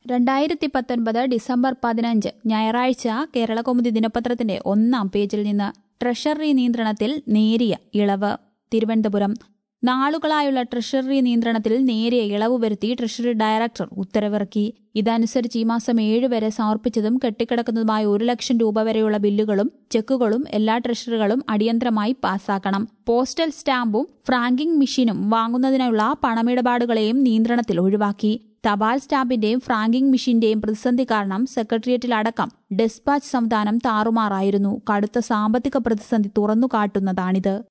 രണ്ടായിരത്തി പത്തൊൻപത് ഡിസംബർ പതിനഞ്ച് ഞായറാഴ്ച കേരളകൗമുദി ദിനപത്രത്തിന്റെ ഒന്നാം പേജിൽ നിന്ന് ട്രഷറി നിയന്ത്രണത്തിൽ നേരിയ ഇളവ് തിരുവനന്തപുരം നാളുകളായുള്ള ട്രഷറി നിയന്ത്രണത്തിൽ നേരിയ ഇളവ് വരുത്തി ട്രഷറി ഡയറക്ടർ ഉത്തരവിറക്കി ഇതനുസരിച്ച് ഈ മാസം ഏഴ് വരെ സമർപ്പിച്ചതും കെട്ടിക്കിടക്കുന്നതുമായ ഒരു ലക്ഷം രൂപ വരെയുള്ള ബില്ലുകളും ചെക്കുകളും എല്ലാ ട്രഷറികളും അടിയന്തരമായി പാസാക്കണം പോസ്റ്റൽ സ്റ്റാമ്പും ഫ്രാങ്കിംഗ് മെഷീനും വാങ്ങുന്നതിനുള്ള പണമിടപാടുകളെയും നിയന്ത്രണത്തിൽ ഒഴിവാക്കി തപാൽ സ്റ്റാമ്പിന്റെയും ഫ്രാങ്കിംഗ് മെഷീന്റെയും പ്രതിസന്ധി കാരണം സെക്രട്ടേറിയറ്റിലടക്കം ഡെസ്പാച്ച് സംവിധാനം താറുമാറായിരുന്നു കടുത്ത സാമ്പത്തിക പ്രതിസന്ധി തുറന്നു കാട്ടുന്നതാണിത്